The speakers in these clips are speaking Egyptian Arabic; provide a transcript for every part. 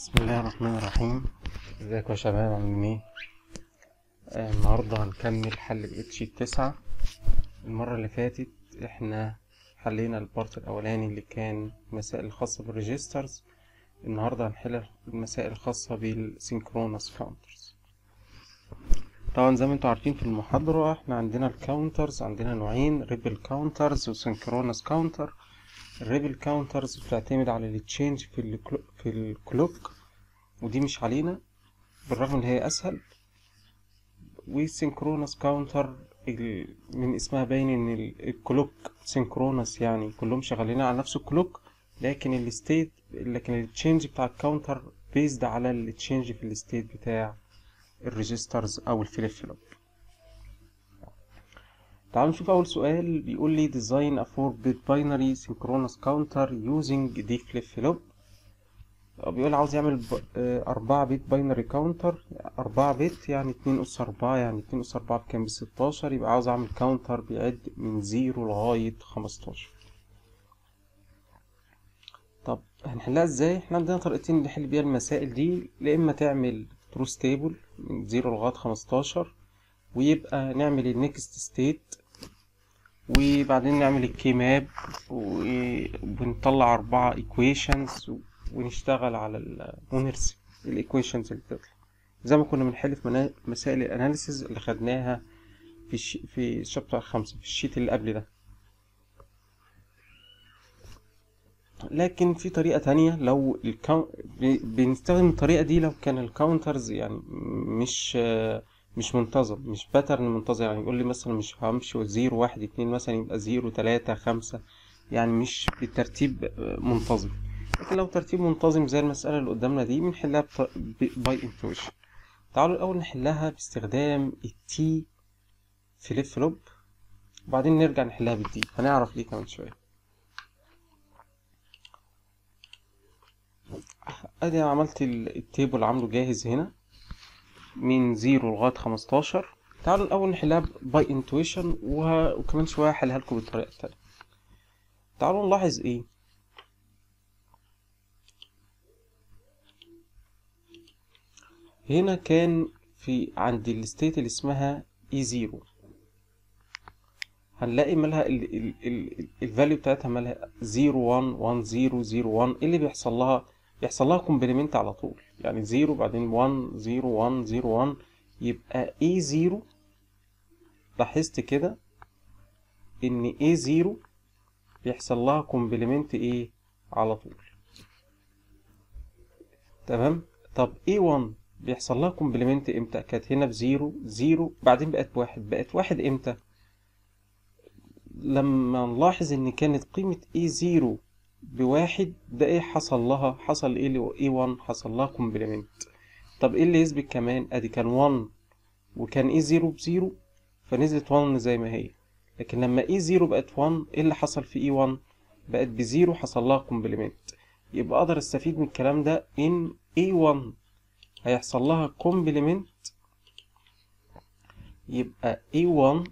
بسم الله الرحمن الرحيم ازيكم يا شباب عاملين ايه آه النهارده هنكمل حل اتش تسعة المرة اللي فاتت احنا حلينا البارت الاولاني اللي كان المسائل الخاصة بالريجسترز النهارده هنحل المسائل الخاصة بالسينكرونس كاونترز طبعا زي ما انتوا عارفين في المحاضرة احنا عندنا الكاونترز عندنا نوعين ريبل كاونترز وسينكرونس كاونتر الريبل كاونترز بتعتمد على التشينج في الكلوك في الكلوك ودي مش علينا بالرغم ان هي اسهل والسينكرونس كاونتر من اسمها باين ان الكلوك سينكرونس يعني كلهم شغالين على نفس الكلوك لكن الستيت لكن التشينج بتاع الكاونتر بيزد على التشينج في الستيت بتاع الريجسترز او الفليب فلوب تعالوا نشوف أول سؤال بيقول لي design a 4 bit binary synchronous counter using دي flip flop بيقول عاوز يعمل ب... أربعة بيت باينري كاونتر أربعة بيت يعني اتنين أس أربعة يعني اتنين أس أربعة بكام بستاشر يبقى عاوز أعمل كاونتر بيعد من زيرو لغاية خمستاشر طب هنحلها ازاي؟ احنا عندنا طريقتين نحل بيها المسائل دي يا إما تعمل تروس تيبل من زيرو لغاية خمستاشر ويبقى نعمل النكست ستيت وبعدين نعمل الكي ماب ونطلع أربعة equations ونشتغل على ال ونرسم الايكويشنز اللي بتطلع زي ما كنا بنحل في مسائل الاناليسيز اللي خدناها في الش... في شابتر خمسة في الشيت اللي قبل ده لكن في طريقة تانية لو الكاون... بنستخدم الطريقة دي لو كان الكاونترز يعني مش مش منتظم مش باترن منتظم يعني يقول لي مثلا مش همشي زيرو واحد اتنين مثلا يبقى زيرو تلاتة خمسة يعني مش بالترتيب منتظم لكن لو ترتيب منتظم زي المسألة اللي قدامنا دي بنحلها باي انتويشن تعالوا الأول نحلها باستخدام التي فليب فلوب وبعدين نرجع نحلها بالدي هنعرف ليه كمان شوية ادي انا عملت التيبل عامله جاهز هنا من زيرو لغاية خمستاشر تعالوا الأول نحلها باي انتويشن وكمان شوية هحلها لكم بالطريقة التانية تعالوا نلاحظ ايه هنا كان في عند الستيت اللي اسمها اي زيرو هنلاقي مالها الفاليو بتاعتها مالها زيرو وان وان زيرو زيرو وان ايه اللي بيحصل لها بيحصل لها كومبلمنت على طول يعني زيرو بعدين وان زيرو وان زيرو وان يبقى اي زيرو لاحظت كده ان اي زيرو بيحصل لها كومبلمنت ايه على طول تمام طب اي 1 بيحصل لها كومبلمنت امتى كانت هنا بزيرو زيرو بعدين بقت واحد بقت واحد امتى لما نلاحظ ان كانت قيمة اي زيرو بواحد ده ايه حصل لها حصل ايه ل اي 1 حصل لها كومبلمنت طب ايه اللي يثبت كمان ادي كان 1 وكان اي زيرو بزيرو فنزلت 1 زي ما هي لكن لما اي زيرو بقت 1 ايه اللي حصل في اي 1 بقت بزيرو حصل لها كومبلمنت يبقى اقدر استفيد من الكلام ده ان اي 1 هيحصل لها كومبلمنت يبقى A1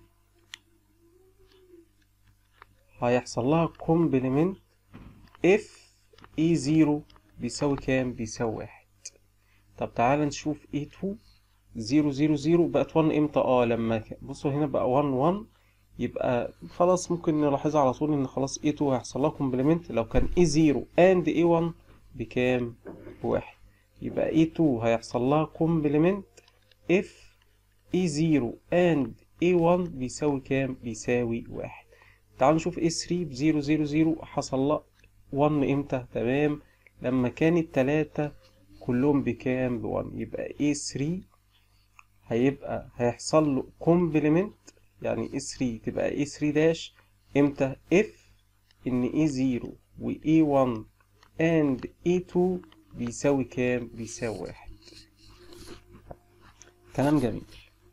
هيحصل لها كومبلمنت if A0 بيساوي كام بيساوي واحد طب تعال نشوف A2 0 0 0 بقت 1 امتى اه لما بصوا هنا بقى 1 1 يبقى خلاص ممكن نلاحظها على طول ان خلاص A2 هيحصل لها كومبلمنت لو كان A0 and A1 بكام بواحد يبقى E2 هيحصل لها كومبلمنت if E0 and A1 بيساوي كام؟ بيساوي واحد تعالوا نشوف A3 بزيرو زيرو زيرو حصل لها 1 امتى؟ تمام لما كان التلاتة كلهم بكام؟ بوان يبقى A3 هيبقى هيحصل له كومبلمنت يعني A3 تبقى A3 داش امتى؟ if ان A0 و A1 and A2 بيساوي كام بيساوي واحد كلام جميل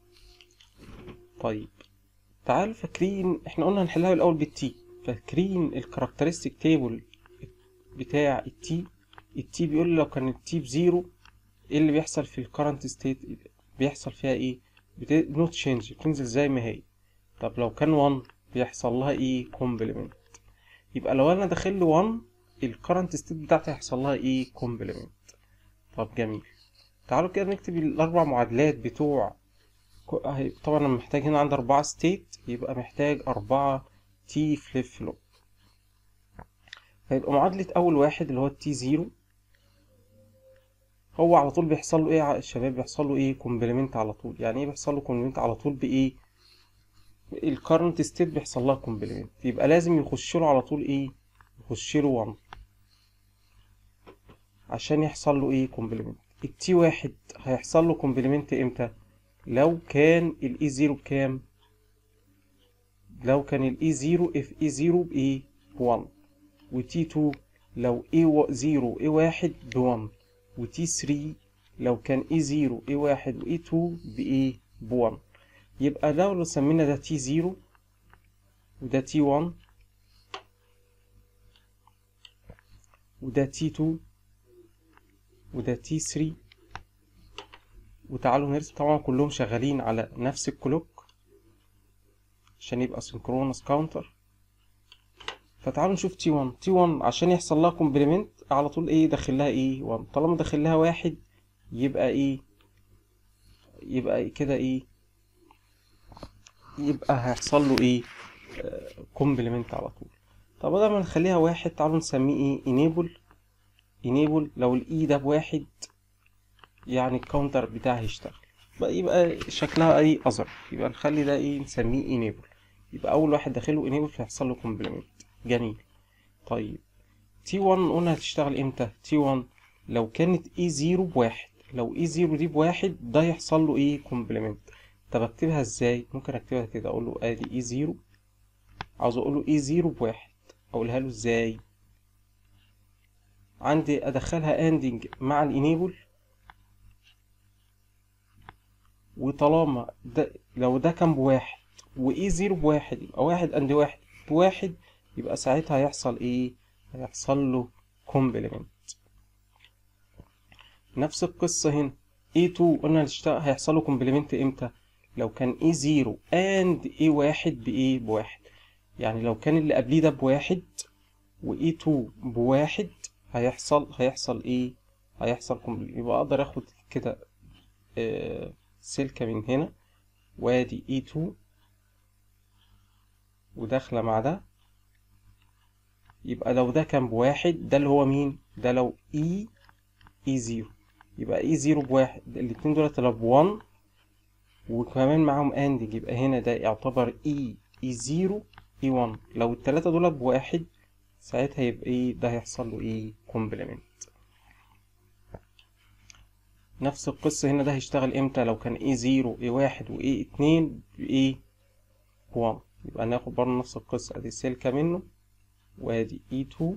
طيب تعالوا فاكرين احنا قلنا هنحلها الاول بالتي فاكرين الكاركترستيك تيبل بتاع التي التي بيقول لو كان التي بزيرو ايه اللي بيحصل في الكرنت ستيت بيحصل فيها ايه نوت تشينج بتنزل زي ما هي طب لو كان 1 بيحصل لها ايه كومبلمنت يبقى لو انا داخل له 1 الكرنت ستيت بتاعتي هيحصل لها ايه كومبلمنت طب جميل تعالوا كده نكتب الأربع معادلات بتوع كو- أهي طبعا أنا محتاج هنا عندي أربعة ستيت يبقى محتاج أربعة تي فليب فلوب هيبقى معادلة أول واحد اللي هو التي زيرو هو على طول بيحصل له إيه يا شباب بيحصل له إيه كومبلمنت على طول يعني إيه بيحصل له كومبلمنت على طول بإيه الكارنت ستيت بيحصل لها كومبلمنت يبقى لازم يخش له على طول إيه يخش له 1 عشان يحصل له إيه كومبلمنت التي واحد هيحصل له كومبلمنت إمتى لو كان الاي زيرو بكام لو كان الاي زيرو اف اي زيرو بايه بوان وتي تو لو اي زيرو اي واحد بوان وتي ثري لو كان اي زيرو اي واحد واي تو بايه بوان يبقى لو سمينا ده تي زيرو وده تي وان وده تي تو وده تي ثري وتعالوا نرسم طبعا كلهم شغالين على نفس الكلوك عشان يبقى سنكرونس كاونتر فتعالوا نشوف تي 1 تي 1 عشان يحصل لها كومبلمنت على طول ايه داخل لها ايه 1 طالما داخل لها واحد يبقى ايه يبقى كده ايه يبقى هيحصل له ايه كومبلمنت على طول طب بدل ما نخليها واحد تعالوا نسميه ايه enable enable لو الاي ده بواحد يعني الكاونتر بتاعها هيشتغل بقى يبقى شكلها ايه اظرف يبقى نخلي ده ايه نسميه enable يبقى اول واحد داخله enable فيحصل له complement جميل طيب تي 1 قلنا هتشتغل امتى تي 1 لو كانت اي 0 بواحد لو اي 0 دي بواحد ده يحصل له ايه complement طب اكتبها ازاي ممكن اكتبها كده اقول له ادي اي 0 عاوز اقول له اي 0 بواحد اقولها له ازاي عندي ادخلها اندنج مع الانيبل وطالما ده لو ده كان بواحد واي زيرو بواحد يبقى واحد اند واحد بواحد يبقى ساعتها هيحصل ايه هيحصل له كومبلمنت نفس القصة هنا A2 قلنا هتشتغل هيحصل له كومبلمنت امتى لو كان A0 and A1 بإيه بواحد يعني لو كان اللي قبليه ده بواحد و A2 بواحد هيحصل هيحصل ايه هيحصل كومبلمنت يبقى اقدر اخد كده آه سلكة من هنا وادي E2 وداخلة مع ده يبقى لو ده كان بواحد ده اللي هو مين ده لو E E0 يبقى E0 بواحد الاتنين دولت اللي بوان وكمان معاهم اندنج يبقى هنا ده يعتبر E E0 E1 لو التلاتة دول بواحد ساعتها يبقى ايه ده هيحصل له ايه كومبلمنت نفس القصة هنا ده هيشتغل امتى لو كان ايه زيرو ايه واحد وايه اتنين بايه بوان يبقى ناخد برضه نفس القصة ادي سلكة منه وادي اي تو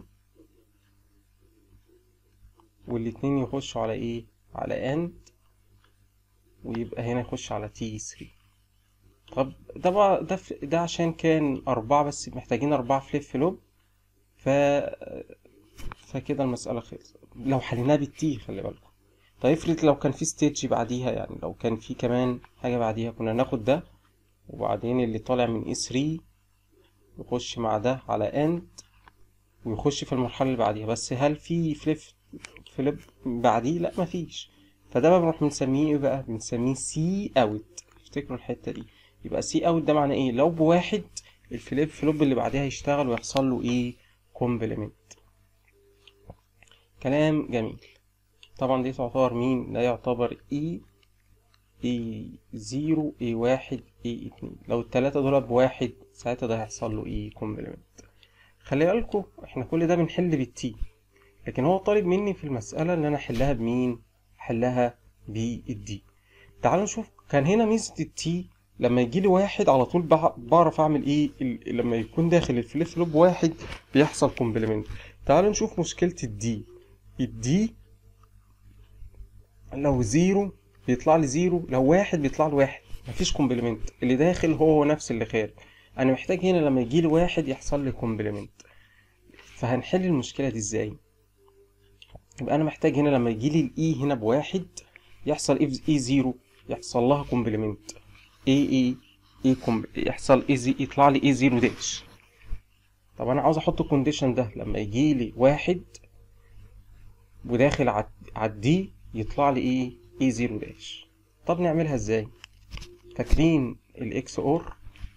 والاتنين يخشوا على ايه على اند ويبقى هنا يخش على تي 3 طب ده بقى ده ف- ده عشان كان أربعة بس محتاجين أربعة فليب فلوب ف فكده المسألة خلصت لو حليناها بالتي خلي بالكم طيب افرض لو كان في ستيج بعديها يعني لو كان في كمان حاجة بعديها كنا ناخد ده وبعدين اللي طالع من اي 3 يخش مع ده على اند ويخش في المرحلة اللي بعديها بس هل في فليب فليب بعديه لا مفيش فده بقى بنروح بنسميه ايه بقى بنسميه سي اوت افتكروا الحتة دي يبقى سي اوت ده معناه ايه لو بواحد الفليب فلوب اللي بعديها يشتغل ويحصل له ايه كومبلمنت كلام جميل طبعا دي تعتبر مين ده يعتبر اي اي زيرو اي واحد اي اتنين لو التلاتة دول بواحد ساعتها ده هيحصل له ايه كومبلمنت خلي بالكوا احنا كل ده بنحل بالتي لكن هو طالب مني في المسألة ان انا احلها بمين احلها بالدي تعالوا نشوف كان هنا ميزة التي لما يجي لي واحد على طول بع- بعرف اعمل ايه ال- لما يكون داخل الفليب فلوب واحد بيحصل كومبلمنت تعالوا نشوف مشكلة الدي الدي لو زيرو بيطلع لي زيرو لو واحد بيطلع لي واحد مفيش كومبلمنت اللي داخل هو هو نفس اللي خارج انا محتاج هنا لما يجي لي واحد يحصل لي كومبلمنت فهنحل المشكلة دي ازاي يبقى انا محتاج هنا لما يجي لي الاي هنا بواحد يحصل اف اي زيرو يحصل لها كومبلمنت اي اي اي كومب يحصل اي زي يطلع لي اي زيرو داش طب انا عاوز احط الكونديشن ده لما يجي لي واحد وداخل على على الدي يطلع لي ايه اي زيرو داش طب نعملها ازاي فاكرين الاكس اور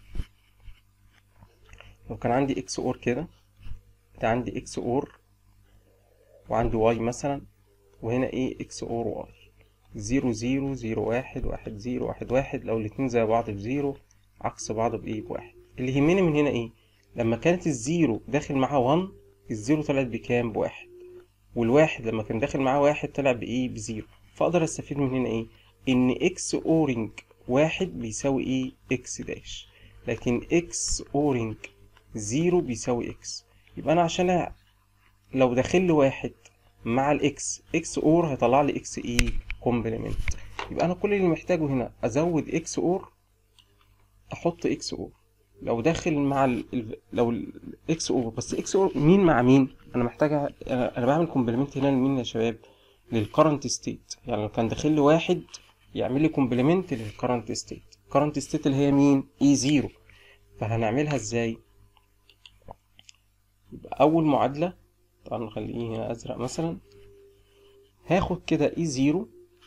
لو كان عندي اكس اور كده ده عندي اكس اور وعندي واي مثلا وهنا ايه اكس اور واي زيرو زيرو زيرو واحد واحد زيرو واحد واحد لو الاتنين زي بعض بزيرو عكس بعض بايه بواحد اللي يهمني من هنا ايه لما كانت الزيرو داخل معاه وان الزيرو طلعت بكام بواحد والواحد لما كان داخل معاه واحد طلع بايه بزيرو فاقدر استفيد من هنا ايه ان اكس اورنج واحد بيساوي ايه اكس داش لكن اكس اورنج زيرو بيساوي اكس يبقى انا عشان لو داخل لي واحد مع الاكس اكس اور هيطلع لي اكس ايه كومبلمنت يبقى انا كل اللي محتاجه هنا ازود اكس اور احط اكس اور لو داخل مع ال لو الاكس اور بس اكس اور مين مع مين انا محتاجها انا أنا بعمل كومبلمنت هنا لمين يا شباب للكرنت ستيت يعني لو كان داخل لي واحد يعمل لي كومبلمنت للكرنت ستيت كرنت ستيت اللي هي مين اي زيرو فهنعملها ازاي يبقى اول معادله طبعا نخليه هنا ازرق مثلا هاخد كده اي زيرو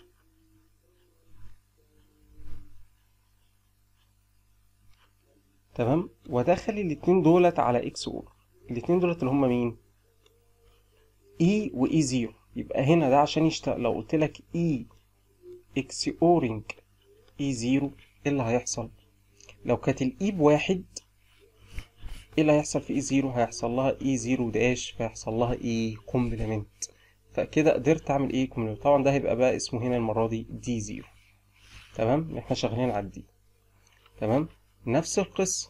تمام وادخل الاتنين دولت على اكس اور الاتنين دولت اللي هما مين اي واي زيرو يبقى هنا ده عشان يشتغل لو قلت لك اي اكس اورنج اي زيرو ايه اللي هيحصل لو كانت الاي بواحد ايه اللي هيحصل في اي زيرو هيحصل لها اي زيرو داش فيحصل لها ايه كومبلمنت فكده قدرت اعمل ايه كومبلمنت طبعا ده هيبقى بقى اسمه هنا المره دي دي زيرو تمام احنا شغالين على الدي تمام نفس القصه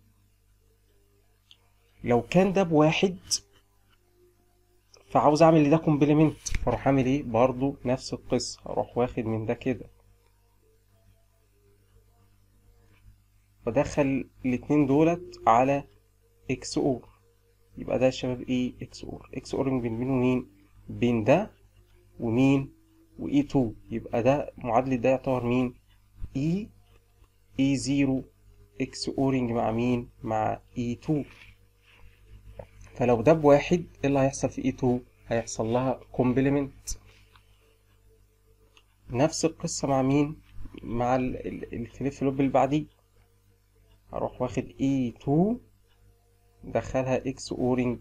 لو كان ده بواحد فعاوز اعمل لده كومبلمنت فاروح اعمل ايه برضو نفس القصه هروح واخد من ده كده وادخل الاتنين دولت على اكس اور يبقى ده يا شباب ايه اكس اور اكس اور بين مين ومين بين ده ومين واي 2 يبقى ده معادلة ده يعتبر مين اي اي 0 اكس اورنج مع مين مع اي 2 فلو ده بواحد ايه اللي هيحصل في اي 2 هيحصل لها كومبلمنت نفس القصة مع مين مع الفليب فلوب اللي بعديه هروح واخد اي 2 دخلها اكس اورنج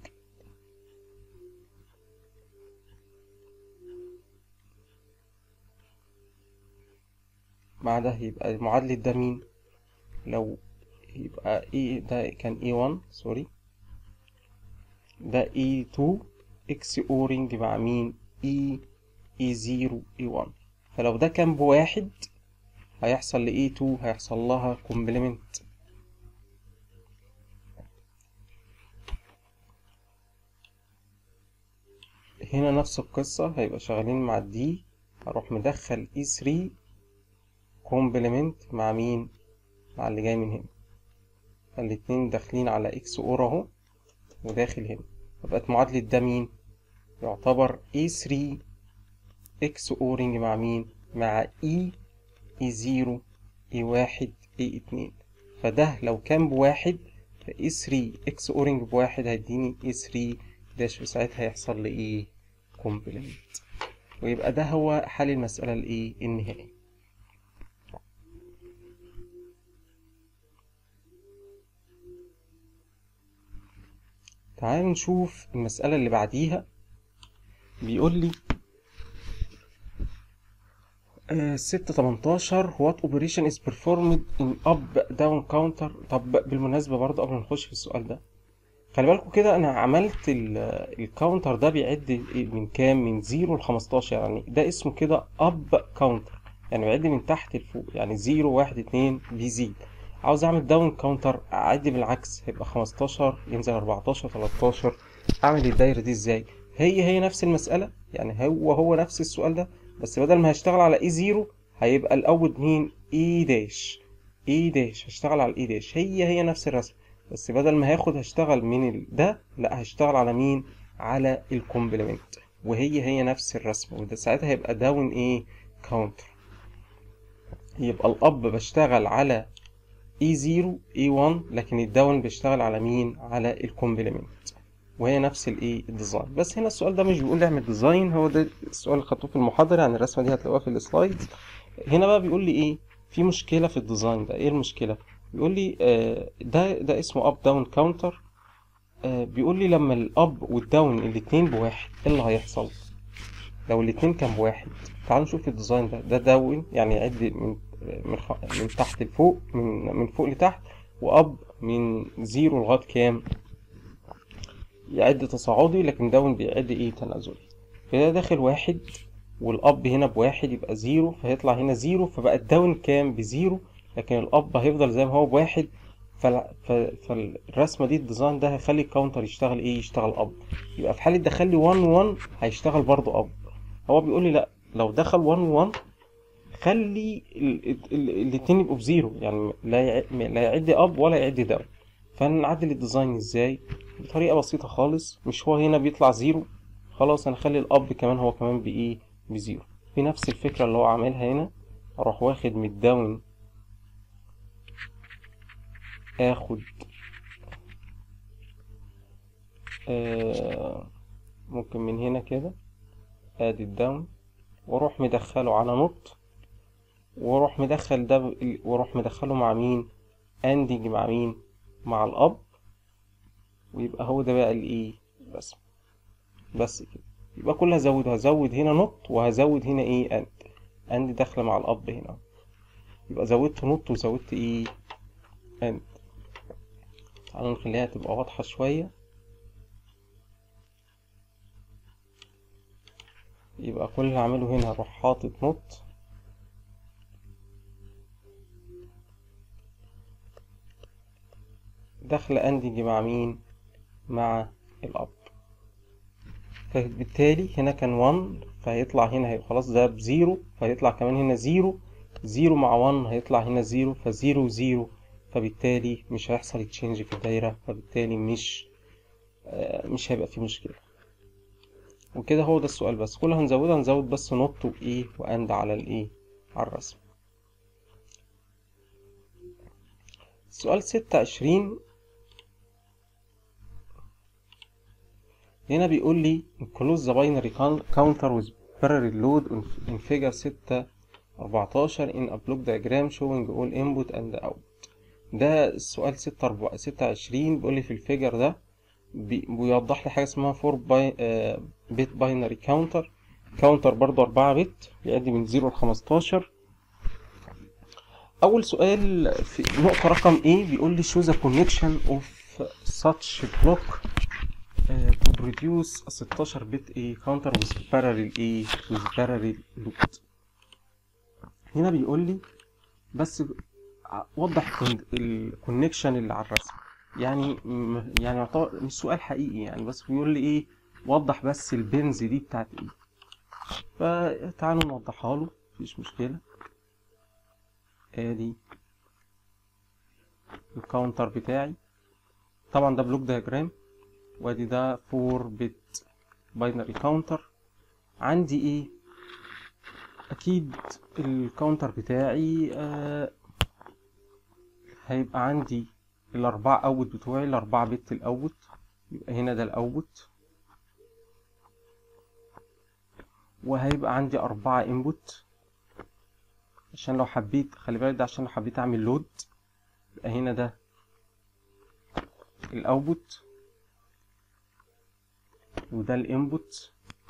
مع ده يبقى معادلة ده مين لو يبقى اي ده كان اي 1 سوري ده اي 2 اكس اورنج مع مين اي اي 0 اي 1 فلو ده كان بواحد هيحصل لاي 2 هيحصل لها كومبلمنت هنا نفس القصة هيبقى شغالين مع الدي هروح مدخل اي 3 كومبلمنت مع مين مع اللي جاي من هنا الاتنين داخلين على اكس اور اهو وداخل هنا فبقت معادلة ده مين يعتبر اي 3 اكس اورنج مع مين مع اي اي 0 اي 1 اي 2 فده لو كان بواحد فاي 3 اكس اورنج بواحد هيديني اي 3 داش وساعتها هيحصل لي ايه كومبلمنت ويبقى ده هو حل المسألة الايه النهائي تعالوا نشوف المسألة اللي بعديها بيقول لي ستة تمنتاشر what operation is performed in up down counter طب بالمناسبة برضه قبل ما نخش في السؤال ده خلي بالكم كده انا عملت الكاونتر ده بيعد من كام من زيرو لخمستاشر يعني ده اسمه كده اب كاونتر يعني بيعد من تحت لفوق يعني زيرو واحد اتنين بيزيد عاوز اعمل داون كاونتر اعد بالعكس هيبقى خمستاشر ينزل اربعتاشر تلاتاشر اعمل الدايرة دي ازاي هي هي نفس المسألة يعني هو هو نفس السؤال ده بس بدل ما هشتغل على اي زيرو هيبقى الاول مين اي داش اي داش هشتغل على الاي داش هي هي نفس الرسم بس بدل ما هاخد هشتغل من ال... ده لا هشتغل على مين على الكومبلمنت وهي هي نفس الرسمة وده ساعتها هيبقى داون ايه كاونتر يبقى الاب بشتغل على اي 0 اي 1 لكن الداون بشتغل على مين على الكومبلمنت وهي نفس الايه الديزاين بس هنا السؤال ده مش بيقول لي اعمل ديزاين هو ده السؤال اللي خدتوه في المحاضره يعني الرسمه دي هتلاقوها في السلايدز هنا بقى بيقول لي ايه في مشكله في الديزاين ده ايه المشكله بيقول لي آه ده ده اسمه اب داون كاونتر بيقول لي لما الاب والداون الاتنين بواحد ايه اللي هيحصل لو الاتنين كان بواحد تعالوا نشوف الديزاين ده ده داون يعني يعد من من, خ... من تحت لفوق من من فوق لتحت واب من زيرو لغايه كام يعد تصاعدي لكن داون بيعد ايه تنازلي فده داخل واحد والاب هنا بواحد يبقى زيرو فهيطلع هنا زيرو فبقى الداون كام بزيرو لكن الاب هيفضل زي ما هو بواحد فال... ف... فالرسمه دي الديزاين ده هيخلي الكاونتر يشتغل ايه يشتغل اب يبقى في حاله دخل لي 1 1 هيشتغل برضو اب هو بيقول لي لا لو دخل 1 1 خلي ال... ال... الاتنين يبقوا بزيرو يعني لا يع... لا يعد اب ولا يعد داون فنعدل الديزاين ازاي بطريقه بسيطه خالص مش هو هنا بيطلع زيرو خلاص انا اخلي الاب كمان هو كمان بايه بزيرو في نفس الفكره اللي هو عاملها هنا اروح واخد من الداون اخد آه ممكن من هنا كده ادي الداون واروح مدخله على نوت واروح مدخل ده ب- واروح مدخله مع مين اندج مع مين مع الاب ويبقى هو ده بقى الايه الرسم بس كده يبقى كل هزود هزود هنا نوت وهزود هنا ايه اند اند داخله مع الاب هنا يبقى زودت نوت وزودت ايه اند تعالوا نخليها تبقى واضحة شوية يبقى كل اللي هعمله هنا هروح حاطط نوت داخل اندج مع مين مع الاب فبالتالي هنا كان 1 فهيطلع هنا هيبقى خلاص ده بزيرو فهيطلع كمان هنا زيرو زيرو مع 1 هيطلع هنا زيرو فزيرو زيرو فبالتالي مش هيحصل تشينج في الدايرة فبالتالي مش آه، مش هيبقى فيه مشكلة وكده هو ده السؤال بس كل اللي هنزوده هنزود بس نوت وإيه وأند على الإيه على الرسم سؤال ستة عشرين هنا بيقول لي close the binary count- counter with parallel load in- in figure 6 14 in a block diagram showing all input and out ده السؤال ستة أربعة ستة عشرين بيقول لي في الفيجر ده بي- بيوضح لي حاجة اسمها فور باي آه بيت باينري كاونتر كاونتر برضو أربعة بت بيعد من زيرو لخمستاشر أول سؤال في نقطة رقم A بيقول لي show the connection of such block آه to produce a 16 bit A counter with parallel A with parallel loop هنا بيقول لي بس وضح الكونكشن اللي على الرسم يعني م- يعني يعتبر مش سؤال حقيقي يعني بس بيقول لي ايه وضح بس البنز دي بتاعت ايه فتعالوا نوضحها له مفيش مشكلة ادي الكاونتر بتاعي طبعا ده بلوك دياجرام وادي ده 4 بت باينري كاونتر عندي ايه اكيد الكاونتر بتاعي آه هيبقى عندي الأربعة أوت بتوعي الأربعة بت الأوت يبقى هنا ده الأوت وهيبقى عندي أربعة إنبوت عشان لو حبيت خلي بالك ده عشان لو حبيت أعمل لود يبقى هنا ده الأوتبوت وده الإنبوت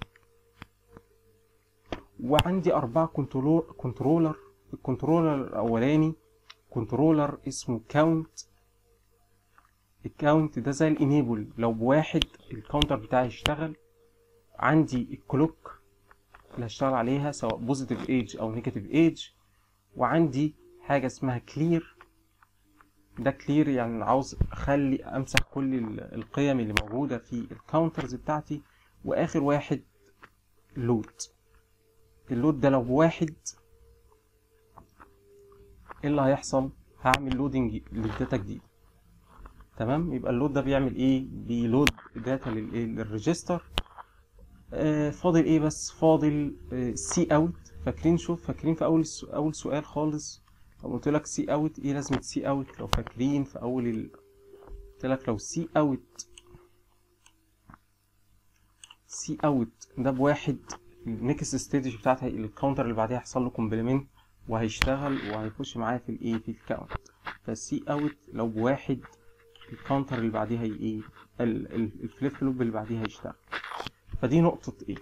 وعندي أربعة كنترولر كنترولر الكنترولر الأولاني كنترولر اسمه كاونت الكاونت ده زي الانيبل لو بواحد الكاونتر بتاعي يشتغل عندي الكلوك اللي هشتغل عليها سواء بوزيتيف ايج او نيجاتيف ايج وعندي حاجه اسمها كلير ده كلير يعني عاوز اخلي امسح كل ال- القيم اللي موجوده في الكاونترز بتاعتي واخر واحد لود اللود ده لو بواحد ايه اللي هيحصل هعمل لودنج للداتا جديد تمام يبقى اللود ده بيعمل ايه بيلود داتا للايه للريجستر آه فاضل ايه بس فاضل سي اوت فاكرين شوف فاكرين في اول السو... اول سؤال خالص لما قلت لك سي اوت ايه لازمه سي اوت لو فاكرين في اول ال... قلت لك لو سي اوت السي اوت ده بواحد النكست ستيج بتاعتها الكاونتر اللي بعديها هيحصل له كومبلمنت وهيشتغل وهيخش معايا في الايه في الكاونت فالسي اوت لو بواحد الكاونتر اللي بعديها هي ايه ال- ال- الفليب فلوب اللي بعديها هيشتغل فدي نقطة ايه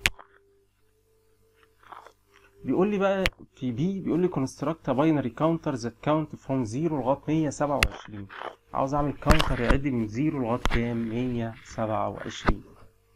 بيقول لي بقى في بي بيقول لي construct a binary counter that count from 0 لغاية 127 عاوز اعمل كاونتر يعد من 0 لغاية كام 127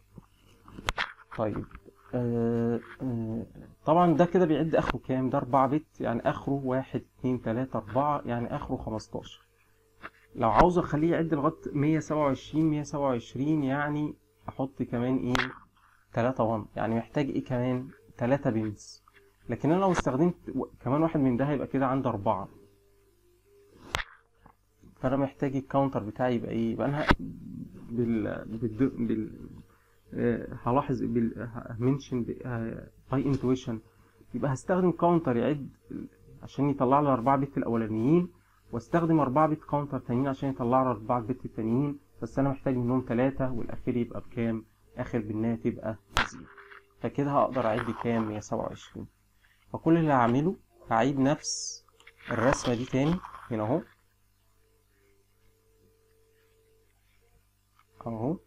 طيب آه آه طبعا ده كده بيعد اخره كام ده 4 بت يعني اخره 1 2 3 4 يعني اخره 15 لو عاوز اخليه يعد لغايه 127 127 يعني احط كمان ايه 3 1 يعني محتاج ايه كمان 3 بنز لكن انا لو استخدمت و- كمان واحد من ده هيبقى كده عندي 4 فانا محتاج الكاونتر بتاعي يبقى ايه يبقى انا ه- بال بال, بال... آه، هلاحظ بال منشن باي انتويشن يبقى هستخدم كاونتر يعد عشان يطلع لي 4 بت الاولانيين واستخدم 4 بت كاونتر تانيين عشان يطلع لي 4 بت التانيين بس انا محتاج منهم 3 والاخير يبقى بكام اخر بالنهايه تبقى 0 فكده هقدر اعد كام 127 فكل اللي هعمله هعيد نفس الرسمه دي تاني هنا اهو اهو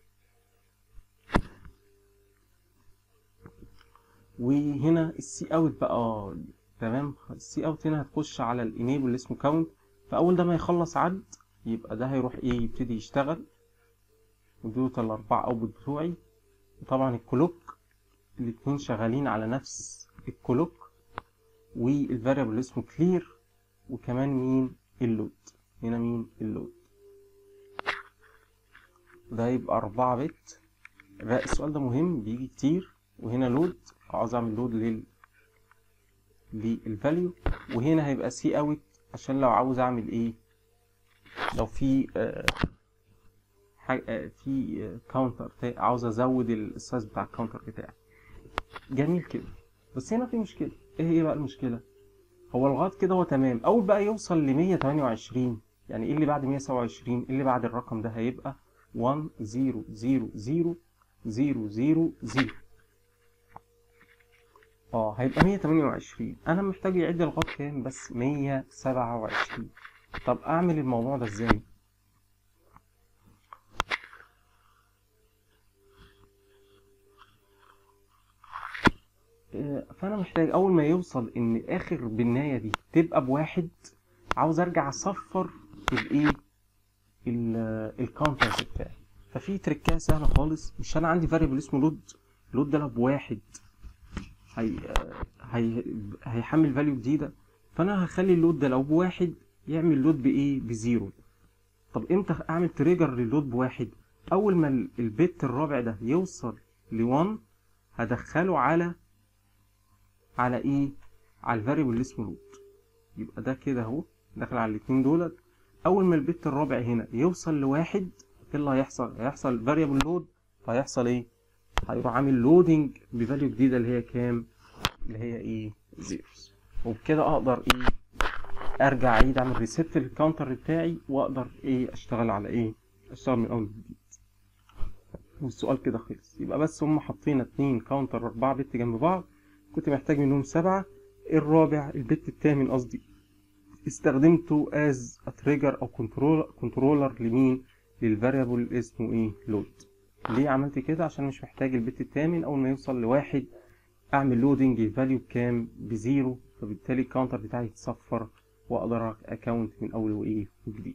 وهنا السي اوت بقى تمام السي اوت هنا هتخش على الانيبل اللي اسمه كاونت فاول ده ما يخلص عد يبقى ده هيروح ايه يبتدي يشتغل ودول الاربعه اوتبوت بتوعي وطبعا الكلوك الاتنين شغالين على نفس الكلوك والفاريبل اللي اسمه كلير وكمان مين اللود هنا مين اللود ده يبقى أربعة بت لا، السؤال ده مهم بيجي كتير وهنا لود عاوز اعمل لود لل للفاليو وهنا هيبقى سي اوت عشان لو عاوز اعمل ايه لو في آه حاجة آه في كاونتر عاوز ازود السايز بتاع الكاونتر بتاعي جميل كده بس هنا في مشكلة ايه هي بقى المشكلة هو لغاية كده هو تمام اول بقى يوصل ل 128 يعني ايه اللي بعد 127 ايه اللي بعد الرقم ده هيبقى 1 0 0 0 0 0 0 اه هيبقى 128 انا محتاج يعد لغايه كام بس 127 طب اعمل الموضوع ده ازاي آه، فانا محتاج اول ما يوصل ان اخر بالنهايه دي تبقى بواحد عاوز ارجع اصفر الايه ال- الكاونترز بتاعي ففي تريكايه سهله خالص مش انا عندي فاريبل اسمه لود لود ده لو بواحد هي هي هيحمل فاليو جديده فانا هخلي اللود ده لو بواحد يعمل لود بايه بزيرو طب امتى اعمل تريجر للود بواحد اول ما ال- البت الرابع ده يوصل ل1 هدخله على على ايه على الفاريبل اللي اسمه لود يبقى ده كده اهو داخل على الاتنين دولت اول ما البت الرابع هنا يوصل لواحد ايه اللي هيحصل هيحصل فاريبل لود فهيحصل ايه هيروح عامل لودنج بفاليو جديده اللي هي كام اللي هي ايه زيروز وبكده اقدر ايه ارجع اعيد اعمل ريست للكاونتر بتاعي واقدر ايه اشتغل على ايه اشتغل من اول جديد والسؤال كده خلص يبقى بس هم حاطين اتنين كاونتر اربعة بت جنب بعض كنت محتاج منهم سبعة الرابع البت التامن قصدي استخدمته از تريجر او كنترول كنترولر لمين للفاريبل اسمه ايه لود ليه عملت كده عشان مش محتاج البت التامن اول ما يوصل لواحد اعمل لودنج الفاليو بكام بزيرو فبالتالي الكاونتر بتاعي يتصفر واقدر اكونت من اول وايه وجديد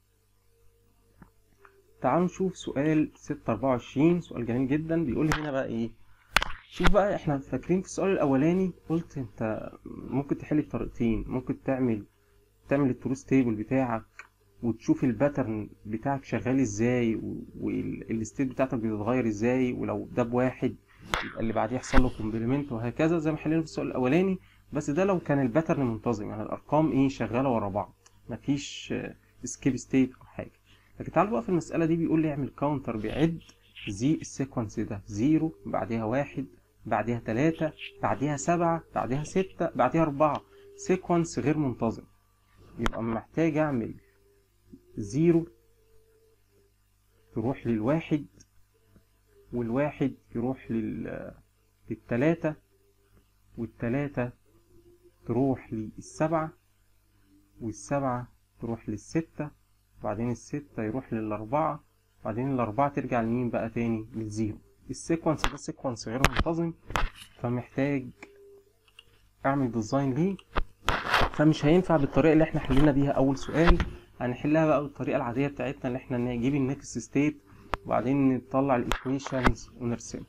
تعالوا نشوف سؤال 624 سؤال جميل جدا بيقول لي هنا بقى ايه شوف بقى احنا فاكرين في السؤال الاولاني قلت انت ممكن تحل بطريقتين ممكن تعمل تعمل التروس تيبل بتاعك وتشوف الباترن بتاعك شغال ازاي والستيت بتاعتك بتتغير ازاي ولو ده بواحد يبقى اللي بعديه يحصل له كومبلمنت وهكذا زي ما حلينا في السؤال الاولاني بس ده لو كان الباترن منتظم يعني الارقام ايه شغاله ورا بعض مفيش سكيب ستيت او حاجه لكن تعالوا بقى في المساله دي بيقول لي اعمل كاونتر بيعد زي السيكونس ده زيرو بعديها واحد بعديها تلاتة بعديها سبعة بعديها ستة بعديها أربعة سيكونس غير منتظم يبقى محتاج أعمل زيرو تروح للواحد والواحد يروح لل للتلاتة والتلاتة تروح للسبعة والسبعة تروح للستة وبعدين الستة يروح للأربعة وبعدين الأربعة ترجع لمين بقى تاني للزيرو السيكونس ده سيكونس غير منتظم فمحتاج أعمل ديزاين ليه فمش هينفع بالطريقة اللي احنا حلينا بيها أول سؤال هنحلها بقى بالطريقة العادية بتاعتنا اللي احنا نجيب النكست ستيت وبعدين نطلع الايكويشنز ونرسمها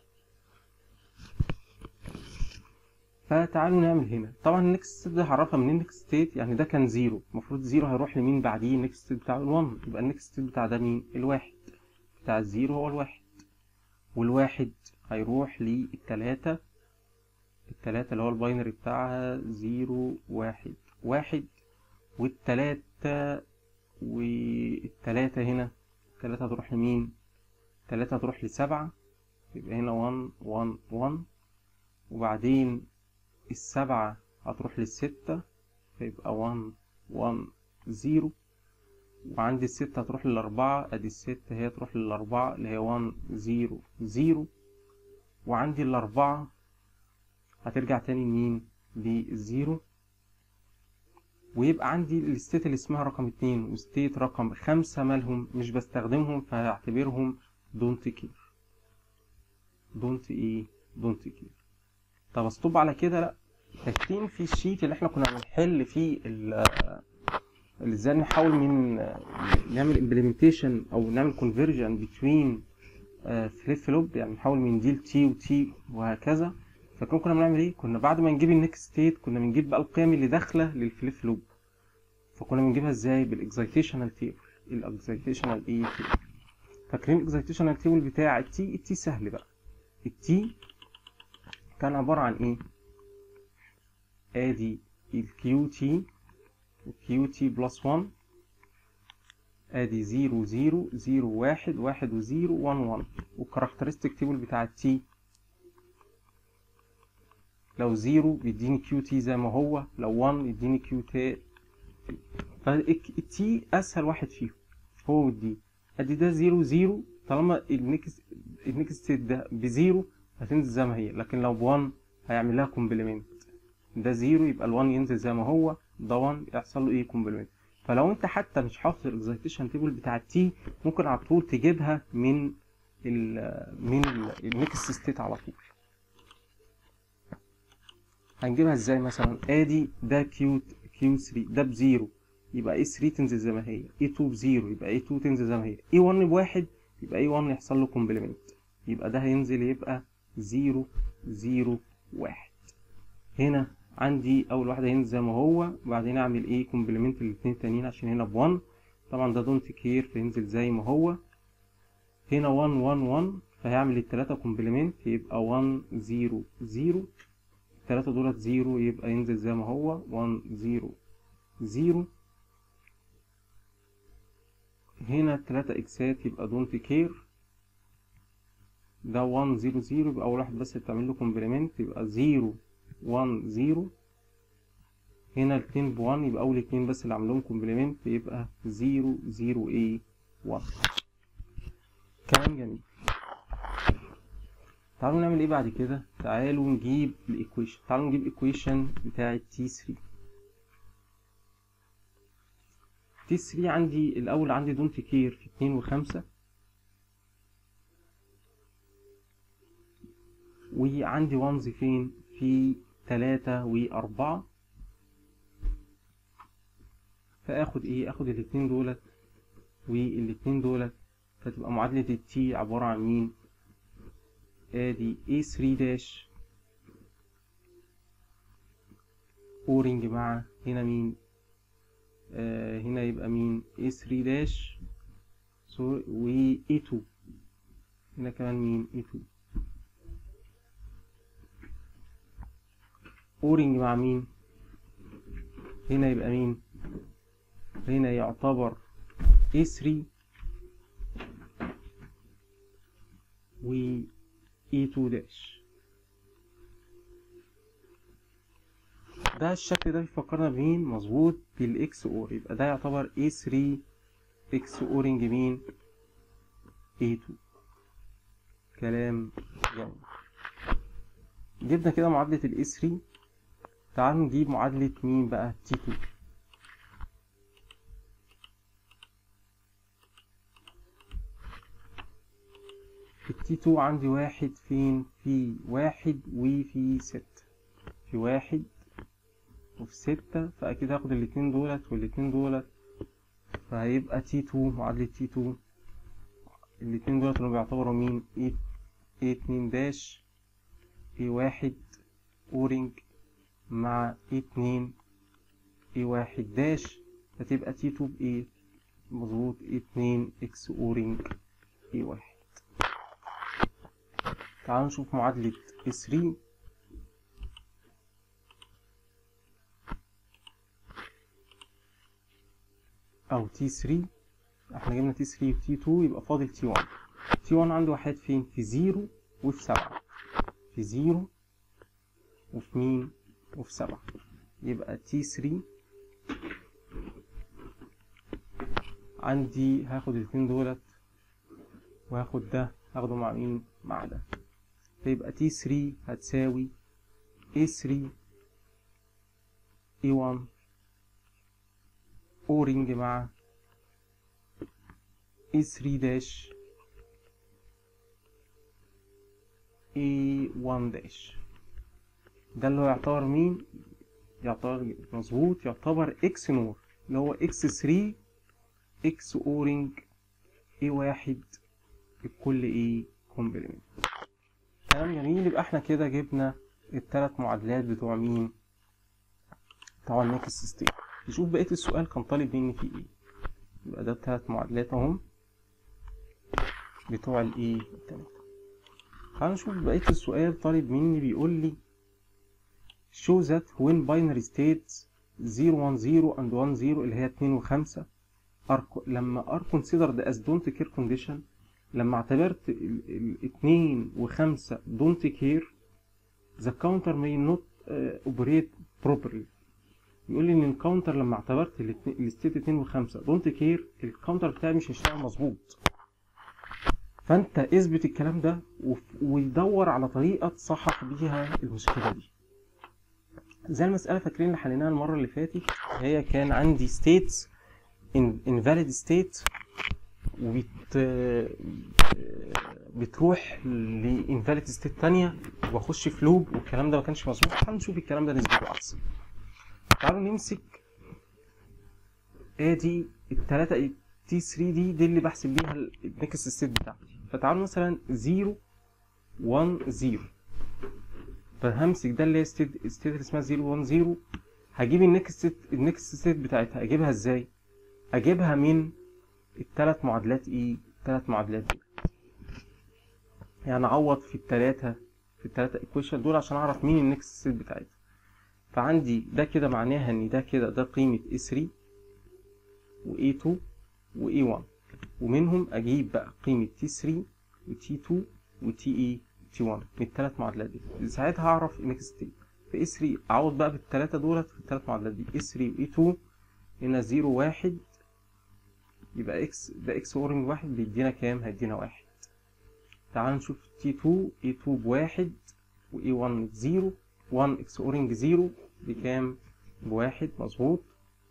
فتعالوا نعمل هنا طبعا النكست ستيت ده هعرفها منين النكست ستيت يعني ده كان زيرو المفروض زيرو هيروح لمين بعديه النكست ستيت بتاع ال1 يبقى النكست ستيت بتاع ده مين الواحد بتاع الزيرو هو الواحد والواحد هيروح للتلاتة التلاتة اللي هو الباينري بتاعها زيرو واحد واحد والتلاتة والتلاتة هنا التلاتة هتروح لمين التلاتة هتروح لسبعة يبقى هنا ون ون ون وبعدين السبعة هتروح للستة فيبقى ون ون زيرو وعندي الستة هتروح للأربعة أدي الستة هي تروح للأربعة اللي هي ون زيرو زيرو وعندي الأربعة هترجع تاني لمين للزيرو ويبقى عندي الستيت اللي اسمها رقم اتنين وستيت رقم خمسة مالهم مش بستخدمهم فهعتبرهم دونت كير دونت ايه دونت كير طب استوب على كده لا فاكرين في الشيت اللي احنا كنا بنحل فيه ال اللي ازاي نحاول من نعمل امبلمنتيشن او نعمل كونفرجن بتوين فليب فلوب يعني نحاول من دي لتي وتي وهكذا فاكرين كنا بنعمل ايه كنا بعد ما نجيب النكست ستيت كنا بنجيب بقى القيم اللي داخله للفليب فلوب فكنا بنجيبها ازاي بالاكزايتيشنال تيبل الاكزايتيشنال ايه تيبل فاكرين الاكزايتيشنال تيبل بتاع التي التي سهل بقى التي كان عباره عن ايه ادي الكيو تي الكيو تي بلس 1 ادي 0 0 0 1 1 و 0 1 1 والكاركترستيك تيبل بتاع التي لو 0 بيديني كيو تي زي ما هو لو 1 يديني كيو تي فالتي اسهل واحد فيهم هو والدي ادي ده 0 0 طالما النكست النكست ستيت ده بزيرو هتنزل زي ما هي لكن لو ب1 هيعمل لها كومبلمنت ده 0 يبقى ال1 ينزل زي ما هو ده 1 يحصل له ايه كومبلمنت فلو انت حتى مش حافظ الاكزايتيشن تيبل بتاع التي ممكن على طول تجيبها من ال من النكست ستيت على طول هنجيبها ازاي مثلا ادي ده كيو كيو 3 ده بزيرو يبقى اي 3 تنزل زي ما هي اي 2 بزيرو يبقى اي 2 تنزل زي ما هي اي 1 بواحد يبقى اي 1 يحصل له كومبلمنت يبقى ده هينزل يبقى 0 0 1 هنا عندي اول واحده هينزل زي ما هو وبعدين اعمل ايه كومبلمنت للاثنين التانيين عشان هنا ب1 طبعا ده دونت كير فينزل زي ما هو هنا 1 1 1 فهيعمل التلاتة كومبلمنت يبقى 1 0 0 التلاتة دولت 0 يبقى ينزل زي ما هو 1 0 0 هنا التلاتة اكسات يبقى دونت كير ده 1 0 0 يبقى اول واحد بس بتعمل له كومبلمنت يبقى 0 1 0 هنا الاتنين ب 1 يبقى اول اتنين بس اللي عملهم كومبلمنت يبقى 0 0 ايه 1 كلام جميل تعالوا نعمل ايه بعد كده تعالوا نجيب الايكويشن تعالوا نجيب الايكويشن بتاع تي 3 تي 3 عندي الاول عندي دونت كير في 2 و5 وعندي وانز فين في 3 و4 فاخد ايه اخد الاتنين دولت والاتنين دولت فتبقى معادلة التي عبارة عن مين ادي A3 داش اورنج مع هنا مين آه هنا يبقى مين A3 داش و A2 هنا كمان مين A2 اورنج مع مين هنا يبقى مين هنا يعتبر A3 و E2 داش ده الشكل ده بيفكرنا بمين مظبوط بالاكس اور يبقى ده يعتبر A3 اكس اورنج مين A2 كلام جميل جبنا كده معادلة ال A3 تعالوا نجيب معادلة مين بقى T2 التي 2 عندي واحد فين في واحد وفي ستة في واحد وفي ستة فأكيد هاخد الاتنين دولت والاتنين دولت فهيبقى تي 2 معادلة تي 2 الاتنين دولت اللي بيعتبروا مين ايه ايه اتنين داش ايه واحد اورنج مع ايه اتنين ايه واحد داش فتبقى تي 2 بايه مظبوط ايه اتنين اكس اورنج ايه واحد تعالوا نشوف معادلة S3 أو T3 احنا جبنا T3 و T2 يبقى فاضل T1 T1 عنده واحد فين؟ في زيرو وفي سبعة في زيرو وفي مين؟ وفي سبعة يبقى T3 عندي هاخد الاتنين دولت وهاخد ده هاخده مع مين؟ مع ده فيبقى تي 3 هتساوي A 3 A 1 أورنج مع A 3 داش A 1 داش ده اللي هو يعتبر مين؟ يعتبر مظبوط يعتبر اكس نور اللي هو اكس 3 اكس اورنج A 1 الكل ايه كومبلمنت كلام جميل يبقى احنا كده جبنا التلات معادلات بتوع مين بتوع النكست ستيت نشوف بقية السؤال كان طالب مني فيه ايه يبقى ده التلات معادلات اهم بتوع الايه التلاتة تعالوا نشوف بقية السؤال طالب مني بيقول لي show that when binary states 0 1 0 and 1 0 اللي هي 2 و 5 are لما are considered as don't care condition لما اعتبرت الاثنين وخمسة don't care the counter may not uh, operate properly يقول لي ان الكاونتر لما اعتبرت الستيت 2 وخمسة don't care الكاونتر بتاعي مش هيشتغل مظبوط فانت اثبت الكلام ده ويدور على طريقة تصحح بيها المشكلة دي زي المسألة فاكرين اللي حليناها المرة اللي فاتت هي كان عندي states invalid state وبت بتروح لانفاليد ستيت تانية واخش في لوب والكلام ده ما كانش مظبوط تعالوا نشوف الكلام ده نثبته احسن تعالوا نمسك ادي التلاتة تي 3 دي دي اللي بحسب بيها النكست ستيت بتاعتي فتعالوا مثلا 0 1 0 فهمسك ده اللي هي ستيت ستيت اللي اسمها 0 1 0 هجيب النكست ستيت النكست ستيت بتاعتها اجيبها ازاي؟ اجيبها من التلات معادلات ايه التلات معادلات دول يعني اعوض في التلاتة في التلاتة ايكويشن دول عشان اعرف مين النكست ستيت بتاعتها فعندي ده كده معناها ان ده كده ده قيمة A3 و A2 و A1 ومنهم اجيب بقى قيمة T3 و T2 و TE T1 من التلات معادلات دي ساعتها هعرف النكست ستيت في A3 اعوض بقى بالتلاتة دولت في التلات معادلات دي A3 و A2 هنا 0 1 يبقى اكس ده اكس اورنج واحد بيدينا كام هيدينا واحد تعال نشوف تي 2 اي 2 بواحد و اي 1 بزيرو 1 اكس اورنج زيرو بكام بواحد مظبوط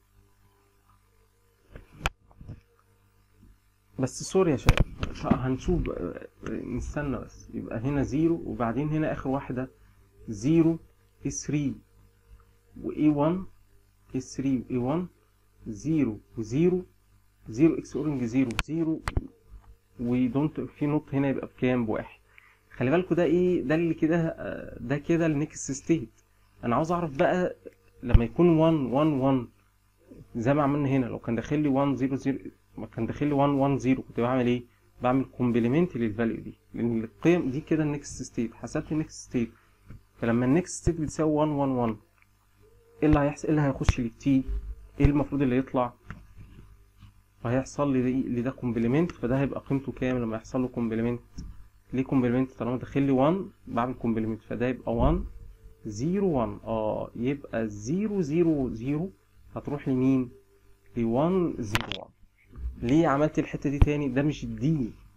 بس سوري يا شباب هنشوف نستنى بس يبقى هنا زيرو وبعدين هنا اخر واحدة زيرو اي 3 و اي 1 اي 3 و اي 1 زيرو وزيرو زيرو اكس اورنج زيرو زيرو ودونت في نوت هنا يبقى بكام بواحد خلي بالكوا ده ايه ده اللي كده ده كده النكست ستيت انا عاوز اعرف بقى لما يكون 1 1 1 زي ما عملنا هنا لو كان داخل لي 1 0 0 ما كان داخل لي 1 1 0 كنت بعمل ايه بعمل كومبلمنت للفاليو دي لان القيم دي كده النكست ستيت حسبت النكست ستيت فلما النكست ستيت بتساوي 1 1 1 ايه اللي هيحصل ايه اللي هيخش للتي ايه المفروض اللي يطلع فهيحصل لي ده لي ده كومبلمنت فده هيبقى قيمته كام لما يحصل له كومبلمنت ليه كومبلمنت طالما داخل لي 1 بعمل كومبلمنت فده يبقى 1 0 1 اه يبقى 0 0 0 هتروح لمين ل 1 0 1 ليه عملت الحته دي تاني ده مش الدي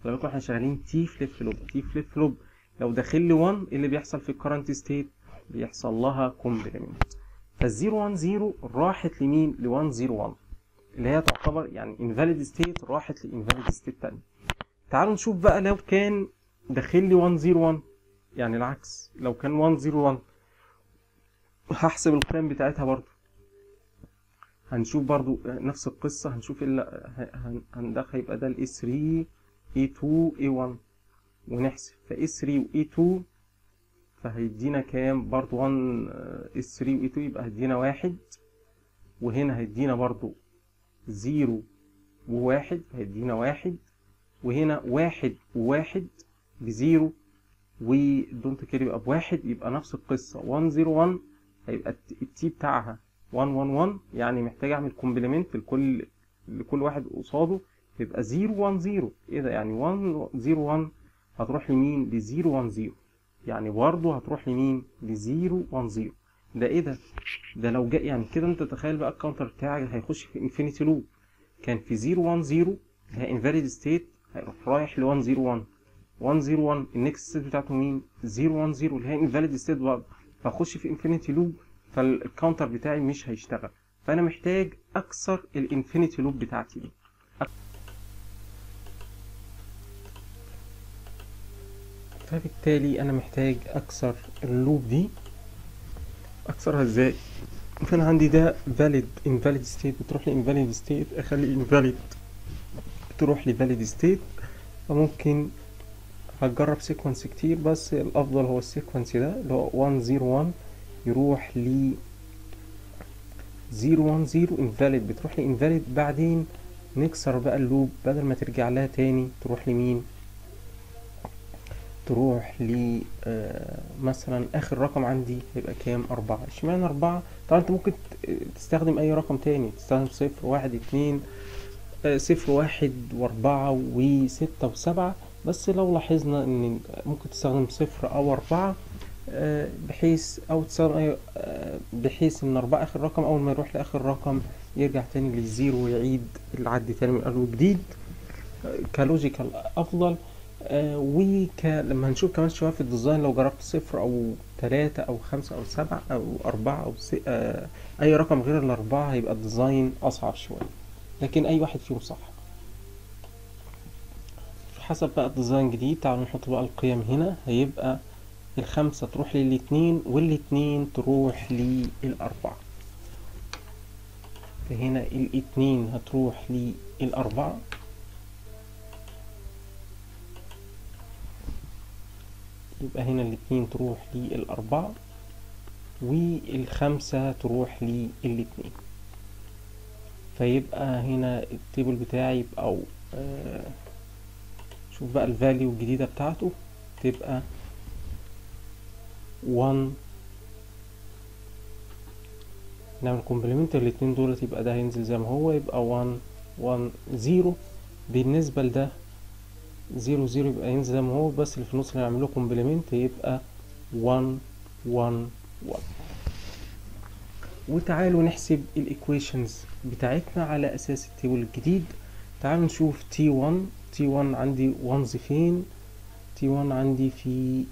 خلي بالكم احنا شغالين تي فليب فلوب تي فليب فلوب لو داخل لي 1 ايه اللي بيحصل في الكرنت ستيت بيحصل لها كومبلمنت فال 010 راحت لمين ل 101 اللي هي تعتبر يعني انفاليد ستيت راحت لانفاليد ستيت تاني تعالوا نشوف بقى لو كان داخل لي 101 يعني العكس لو كان 101 هحسب القيم بتاعتها برضو هنشوف برضو نفس القصة هنشوف الا هندخل يبقى ده ال A3 A2 A1 ونحسب ف A3 و A2 فهيدينا كام برضو 1 S3 و A2 يبقى هيدينا واحد وهنا هيدينا برضو زيرو وواحد هيدينا واحد وهنا واحد وواحد بزيرو ودونت كير يبقى بواحد يبقى نفس القصة 101 هيبقى التي بتاعها 111 يعني محتاج اعمل كومبلمنت لكل لكل واحد قصاده يبقى 010 ايه ده يعني 101 هتروح لمين ل 010 يعني برضه هتروح لمين ل 010 ده ايه ده ده لو جاء يعني كده انت تخيل بقى الكاونتر بتاعك هيخش في انفينيتي لوب كان في 010 هي انفاليد ستيت هيروح رايح ل 101 101 النكست ستيت بتاعته مين 010 اللي هي انفاليد ستيت برضه فاخش في انفينيتي لوب فالكاونتر بتاعي مش هيشتغل فانا محتاج اكسر الانفينيتي لوب بتاعتي دي فبالتالي انا محتاج اكسر اللوب دي اكسرها ازاي فانا عندي ده valid invalid state بتروح ل invalid state اخلي invalid تروح ل valid state فممكن هتجرب سيكونس كتير بس الافضل هو السيكونس ده اللي هو 101 يروح ل 010 invalid بتروح ل invalid بعدين نكسر بقى اللوب بدل ما ترجع لها تاني تروح لمين تروح ل آه مثلا اخر رقم عندي هيبقى كام اربعة اشمعنى اربعة طبعا انت ممكن تستخدم اي رقم تاني تستخدم صفر واحد اتنين آه صفر واحد واربعة وستة وسبعة بس لو لاحظنا ان ممكن تستخدم صفر او اربعة آه بحيث او تستخدم اي بحيث ان اربعة اخر رقم اول ما يروح لاخر رقم يرجع تاني للزيرو ويعيد العد تاني من اول وجديد كلوجيكال افضل آه وك لما هنشوف كمان شوية في الديزاين لو جربت صفر أو تلاتة أو خمسة أو سبعة أو أربعة أو س... آه أي رقم غير الأربعة هيبقى الديزاين أصعب شوية لكن أي واحد فيهم صح حسب بقى الديزاين جديد تعالوا نحط بقى القيم هنا هيبقى الخمسة تروح للاتنين والاتنين تروح للأربعة فهنا الاتنين هتروح للأربعة يبقى هنا الاتنين تروح للأربعة والخمسة تروح للاتنين فيبقى هنا التيبل بتاعي يبقى أو آه شوف بقى الفاليو الجديدة بتاعته تبقى 1 نعمل كومبلمنت الاتنين دولت يبقى ده هينزل زي ما هو يبقى 1 1 0 بالنسبة لده زيرو زيرو يبقى ينزل زي ما هو بس اللي في النص اللي هنعمله كومبلمنت يبقى 1 1 1 وتعالوا نحسب الايكويشنز بتاعتنا على اساس التيبل الجديد تعالوا نشوف تي 1 تي 1 عندي وانز فين تي 1 عندي في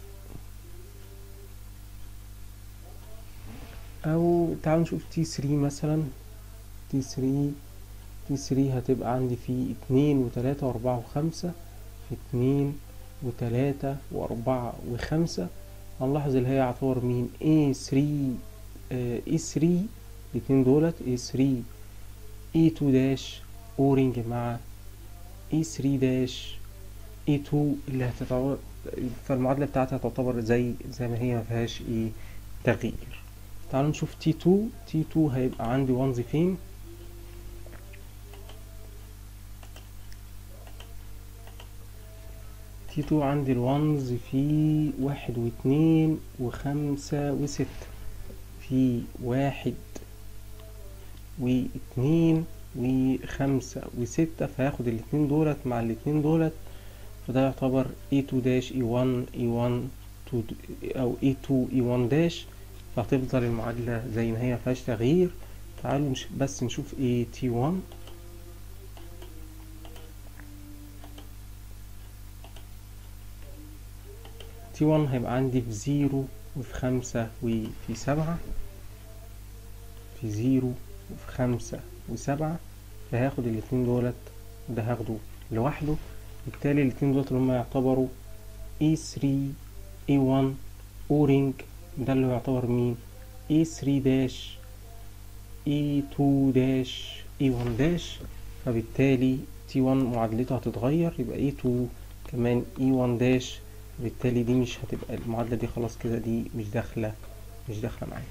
او تعالوا نشوف تي 3 مثلا تي 3 تي 3 هتبقى عندي في اتنين وتلاتة واربعة وخمسة في اتنين وتلاتة واربعة وخمسة هنلاحظ اللي هي يعتبر مين A 3 A 3 الاتنين دولت A 3 A 2 داش اورنج مع A 3 داش A 2 اللي هتتعتبر فالمعادلة بتاعتها تعتبر زي زي ما هي مفيهاش ايه تغيير تعالوا نشوف تي 2 تي 2 هيبقى عندي وانز فين تي 2 عندي الوانز في واحد واتنين وخمسة وستة في واحد واتنين وخمسة وستة فهاخد الاتنين دولت مع الاتنين دولت فده يعتبر A2 داش E1 E1 أو A2 E1 داش فهتفضل المعادلة زي ما هي مفيهاش تغيير تعالوا بس نشوف ايه T1 تي 1 هيبقى عندي في زيرو وفي خمسة وفي سبعة في زيرو وفي خمسة وسبعة فهاخد الاتنين دولت ده هاخده لوحده بالتالي الاتنين دولت اللي هما يعتبروا E3 E1 أورينج ده اللي يعتبر مين E3 داش E2 داش E1 داش فبالتالي T1 معادلته هتتغير يبقى E2 كمان E1 داش بالتالي دي مش هتبقى المعادلة دي خلاص كده دي مش داخلة مش داخلة معايا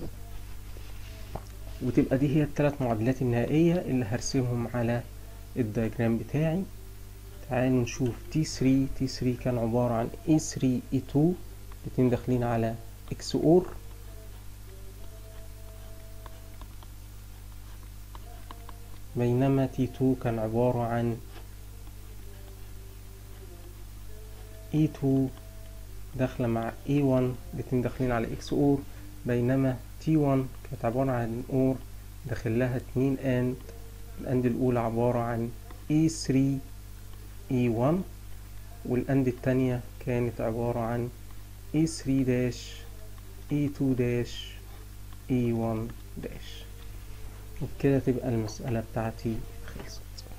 وتبقى دي هي الثلاث معادلات النهائية اللي هرسمهم على الدياجرام بتاعي تعالوا نشوف T3 T3 كان عبارة عن E3 E2 الاتنين داخلين على XOR بينما T2 كان عبارة عن E2 داخلة مع E1 الاتنين داخلين على XOR بينما T1 كانت عبارة عن OR داخل لها اتنين AND الأند الأولى عبارة عن E3 E1 والأند التانية كانت عبارة عن E3 داش E2 داش E1 داش وبكده تبقى المسألة بتاعتي خلصت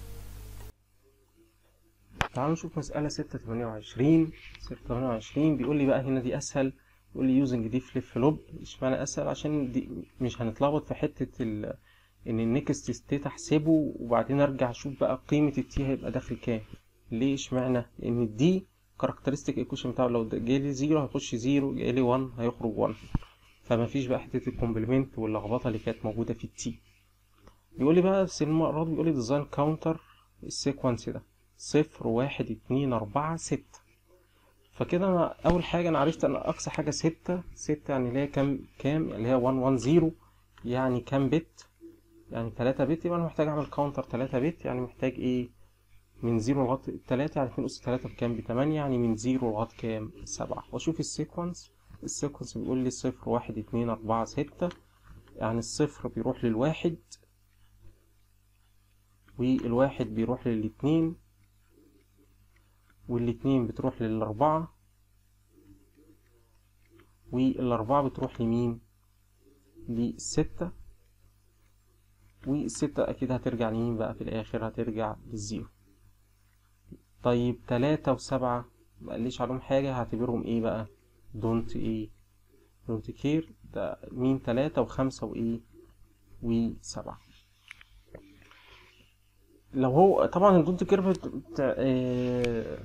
تعالوا نشوف مسألة ستة تمانية وعشرين ستة تمانية وعشرين بيقول لي بقى هنا دي أسهل يقول لي يوزنج دي فليب فلوب اشمعنى أسهل عشان دي مش هنتلخبط في حتة ال إن النكست ستيت أحسبه وبعدين أرجع أشوف بقى قيمة التي هيبقى داخل كام ليه اشمعنى لأن الدي كاركترستيك ايكويشن بتاعه لو جالي زيرو هيخش زيرو جالي 1 هيخرج 1 فما فيش بقى حته الكومبلمنت واللخبطه اللي كانت موجوده في التي بيقول لي بقى في المقرات بيقول لي ديزاين كاونتر السيكونس ده صفر واحد اتنين أربعة ستة فكده أنا أول حاجة أنا عرفت أن أقصى حاجة ستة ستة يعني اللي هي كام كام اللي هي ون ون زيرو يعني كام بت يعني تلاتة بت يبقى أنا محتاج أعمل كاونتر تلاتة بت يعني محتاج إيه من زيرو لغاية تلاتة يعني اتنين أس تلاتة بكام بتمانية يعني من زيرو لغاية كام سبعة وأشوف السيكونس السيكونس بيقول لي صفر واحد اتنين أربعة ستة يعني الصفر بيروح للواحد والواحد بيروح للاتنين والاتنين بتروح للأربعة والأربعة بتروح لمين للستة والستة أكيد هترجع لمين بقى في الآخر هترجع للزيرو طيب تلاتة وسبعة مقاليش عليهم حاجة هعتبرهم ايه بقى دونت ايه دونت كير ده مين تلاتة وخمسة وايه وسبعة لو هو طبعا الدونت كير بت... بت... اه...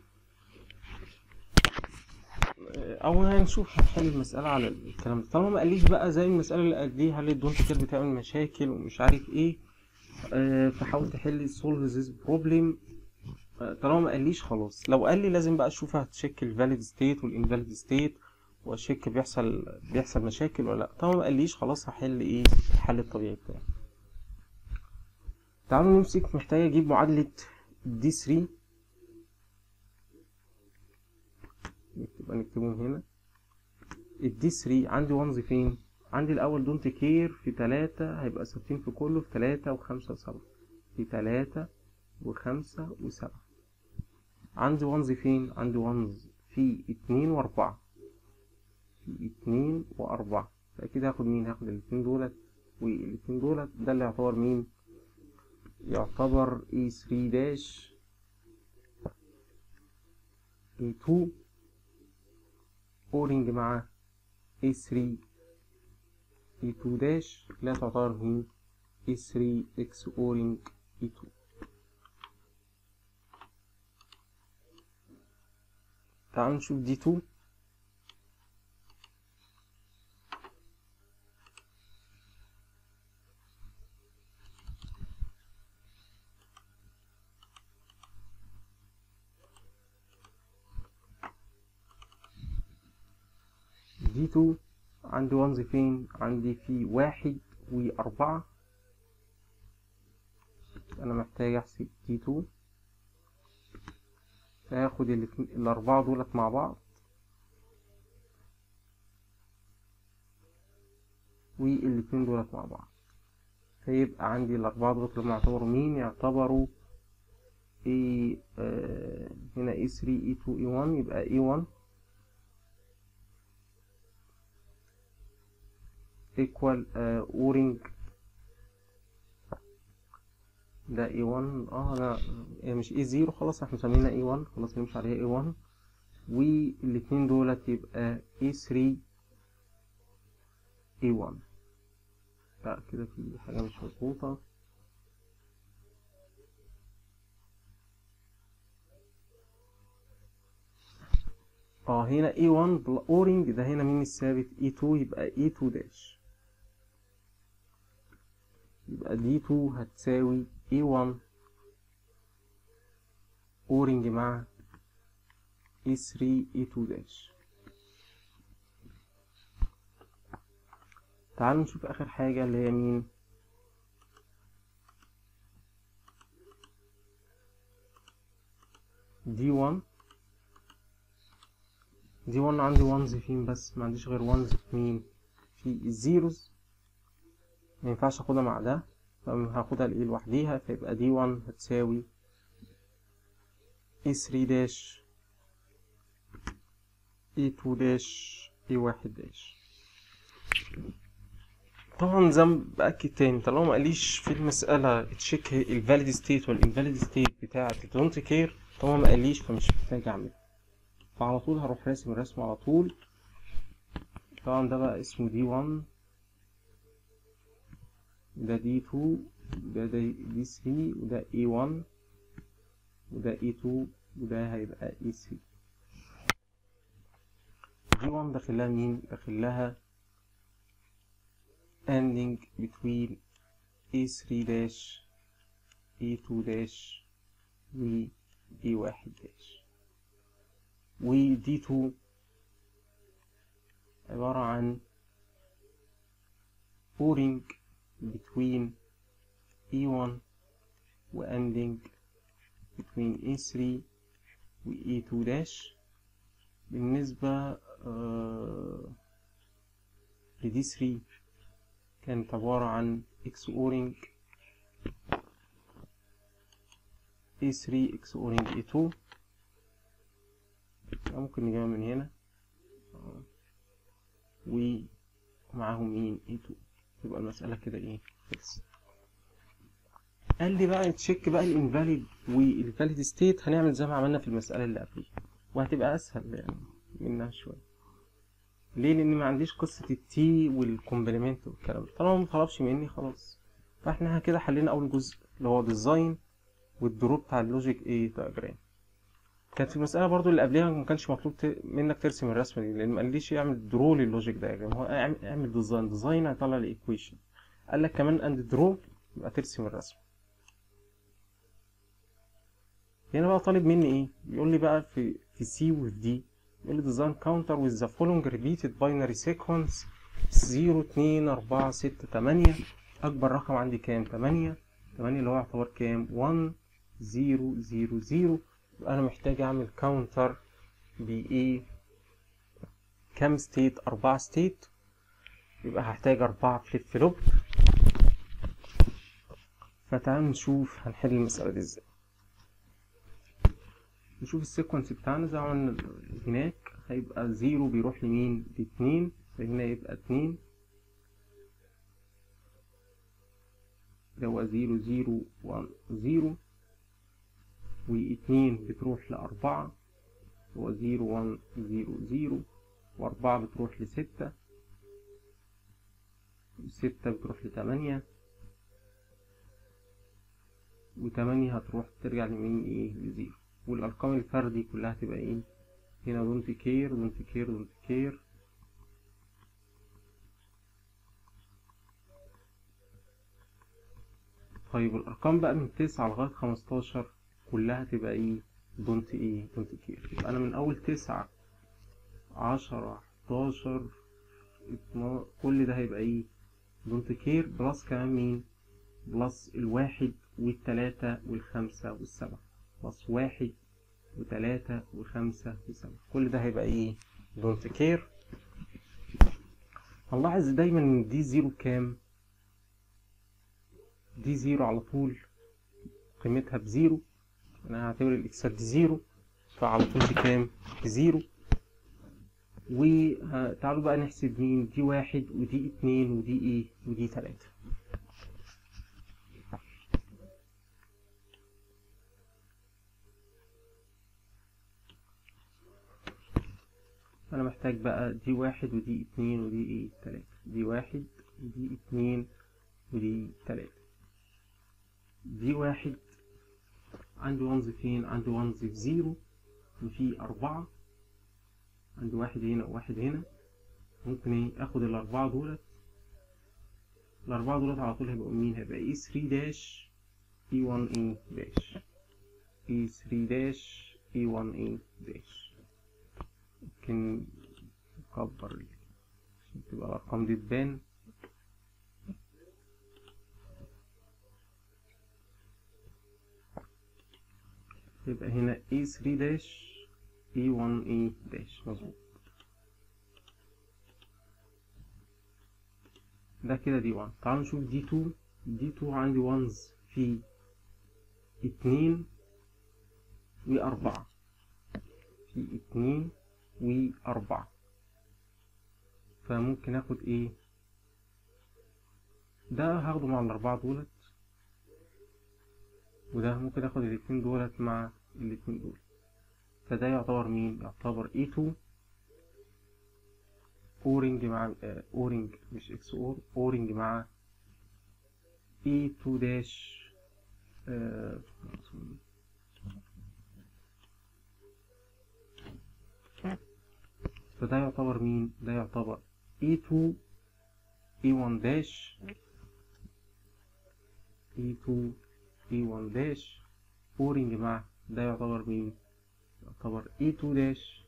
او هنشوف هنحل المسألة على الكلام ده طالما ما قاليش بقى زي المسألة اللي قبليها هل الدونت كير بتعمل مشاكل ومش عارف ايه اه فحاول تحل solve this problem طالما ما قاليش خلاص لو قال لي لازم بقى اشوف هتشيك الفاليد ستيت والانفاليد ستيت واشيك بيحصل بيحصل مشاكل ولا لا طالما ما قاليش خلاص هحل ايه الحل الطبيعي بتاعي تعالوا نمسك محتاج اجيب معادلة دي 3 نكتبها نكتبهم هنا الدي 3 عندي وانز فين عندي الاول دونت كير في تلاتة هيبقى ثابتين في كله في تلاتة وخمسة وسبعة في تلاتة وخمسة وسبعة عندي وانز فين عندي وانز في اتنين واربعة في اتنين واربعة فاكيد هاخد مين هاخد الاتنين دولت والاتنين دولت ده اللي يعتبر مين يعتبر اي 3 داش اي 2 اورنج مع اي 3 اي 2 داش لا تعتبر مين اي 3 اكس اورنج اي 2 تعالوا نشوف دي 2 دي 2 عندي وانز فين عندي في واحد وأربعة أنا محتاج أحسب دي 2 هاخد الأربعة دولت مع بعض والاتنين دولت مع بعض فيبقى عندي الأربعة دولت اللي يعتبروا مين يعتبروا اي آه هنا اي 3 اي 2 اي 1 يبقى اي 1 equal اورنج ده اي 1 اه انا هي مش اي 0 خلاص احنا مسمينها اي 1 خلاص نمشي عليها اي 1 والاتنين دولت يبقى اي 3 اي 1 لا كده في حاجة مش مظبوطة اه هنا E1 اورنج ده هنا مين الثابت E2 يبقى E2 داش يبقى D2 هتساوي E1 اورنج مع E3 E2 داش تعالوا نشوف اخر حاجة اللي هي مين D1 دي 1 عندي وانز فين بس ما عنديش غير وانز في مين في الزيروز ما ينفعش اخدها مع ده فهاخدها الايه لوحديها فيبقى دي 1 هتساوي اي 3 داش اي 2 داش اي 1 داش طبعا زي ما باكد تاني طالما ما قاليش في المساله تشيك الفاليد ستيت والانفاليد ستيت بتاعه الدونت كير طالما ما قاليش فمش محتاج اعملها فعلى طول هروح راسم الرسم على طول طبعا ده بقى اسمه دي 1 ده دي 2 ده دي 3 وده اي 1 وده اي 2 وده هيبقى اي 3 دي 1 داخل لها مين داخل لها ending between A3 dash A2 dash و A1 dash و D2 عبارة عن pouring between E1 و ending between A3 و A2 dash بالنسبة آه لدي 3 كانت عبارة عن XORing A3 XORing A2 ممكن نجيبها من هنا ومعاهم مين A2 يبقى المسألة كده ايه خلصت قال لي بقى تشيك بقى الانفاليد والفاليد ستيت هنعمل زي ما عملنا في المسألة اللي قبليها وهتبقى اسهل يعني منها شوية ليه لان ما عنديش قصه التي والكومبلمنت والكلام ده طالما ما طلبش مني خلاص فاحنا كده حلينا اول جزء اللي هو ديزاين والدروب بتاع اللوجيك ايه دايجرام كانت في المساله برضو اللي قبلها ما كانش مطلوب ت... منك ترسم الرسمه دي لان ما قاليش اعمل درو لللوجيك دايجرام هو اعمل ديزاين ديزاين هيطلع لي ايكويشن قال لك كمان اند درو يبقى ترسم الرسمه هنا بقى طالب مني ايه بيقول لي بقى في في سي وفي دي يقول لي design counter with the following repeated binary sequence 0 2 4 6 8 أكبر رقم عندي كام 8 8 اللي هو يعتبر كام 1 0 0 0 يبقى أنا محتاج أعمل counter بإيه كام ستيت أربعة ستيت يبقى هحتاج أربعة فليب فلوب فتعال نشوف هنحل المسألة دي ازاي نشوف السيكونس بتاعنا زي ما عملنا هناك هيبقى زيرو بيروح لمين لاتنين فهنا يبقى اتنين اللي هو زيرو زيرو وان زيرو واتنين بتروح لأربعة هو زيرو وان زيرو زيرو وأربعة بتروح لستة وستة بتروح لتمانية وتمانية هتروح ترجع لمين ايه لزيرو والأرقام الفردي كلها تبقى ايه هنا دونت كير دونت كير دونت كير طيب الأرقام بقى من تسعة لغاية خمستاشر كلها تبقى ايه دونت ايه دونت كير يبقى أنا من أول تسعة عشرة حداشر كل ده هيبقى ايه دونت كير بلس كمان مين بلس الواحد والتلاتة والخمسة والسبعة بلس واحد وتلاتة وخمسة وسبعة كل ده هيبقى ايه دونت كير هنلاحظ دايما ان دي زيرو كام دي زيرو على طول قيمتها بزيرو انا هعتبر الاكسات دي زيرو فعلى طول دي كام بزيرو وتعالوا بقى نحسب مين دي واحد ودي اتنين ودي ايه ودي تلاتة انا محتاج بقى دي واحد ودي اتنين ودي ايه تلاتة دي واحد ودي اتنين ودي تلاتة دي واحد عندي ونز فين عندي ونز في زيرو وفي أربعة عندي واحد هنا وواحد هنا ممكن ايه اخد الأربعة دولت الأربعة دولت على طول هيبقوا مين هيبقى اي 3 داش اي 1 اي داش اي 3 داش اي 1 اي داش ممكن نكبر ال- عشان تبقى الأرقام دي تبان يبقى هنا E3 داش E1E داش مظبوط ده كده دي 1 تعالوا نشوف دي 2 دي 2 عندي وانز في اتنين وأربعة في اتنين وأربعة فممكن اخد ايه ده هاخده مع الأربعة دولت وده ممكن اخد الاتنين دولت مع الاتنين دول فده يعتبر مين يعتبر E2 اورنج مع آه، اورنج مش اكس اور اورنج مع E2 داش آه، فده يعتبر مين ده يعتبر E2 E1 داش E2 E1 داش اورنج مع ده يعتبر مين يعتبر E2 داش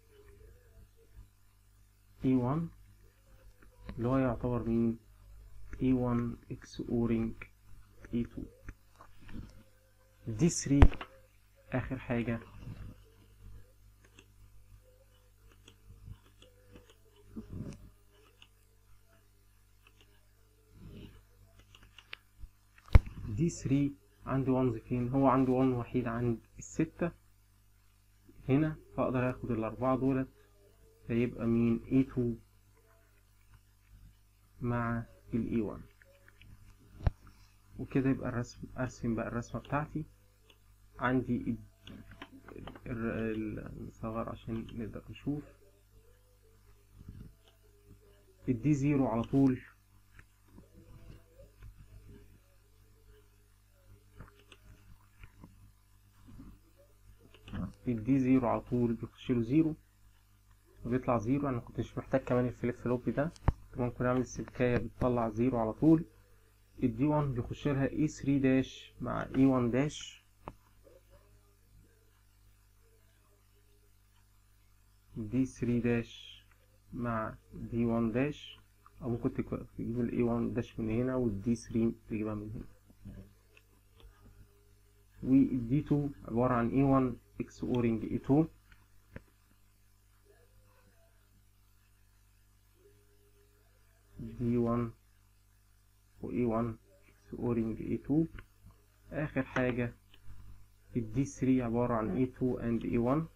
E1 اللي هو يعتبر مين E1 X اورنج E2 دي 3 آخر حاجة دي 3 عندي وانز فين هو عنده وان وحيد عند الستة هنا فاقدر اخد الاربعة دولت فيبقى مين E2 مع ال E1 وكده يبقى الرسم ارسم بقى الرسمة بتاعتي عندي ال- ال- ال- نصغر عشان نقدر نشوف الدي زيرو على طول الدي زيرو على طول بيخش له زيرو وبيطلع زيرو انا كنتش محتاج كمان الفليب فلوب ده كنت ممكن اعمل السلكاية بتطلع زيرو على طول الدي 1 بيخش لها اي 3 داش مع اي 1 داش دي 3 داش مع دي 1 داش او ممكن تك- تجيب الاي 1 داش من هنا والدي 3 تجيبها من هنا والدي 2 عبارة عن اي 1 اكس اورنج اي 2 دي 1 و اي 1 اكس اورنج اي 2 اخر حاجة الدي 3 عبارة عن اي 2 and اي 1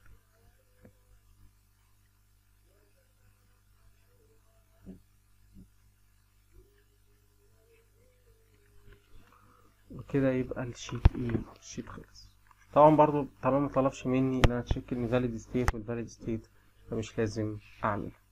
وكده يبقى الشيت ايه الشيت خلص طبعا برضو طالما مطلبش مني ان انا اتشيك ان valid state وال valid state فمش لازم اعمل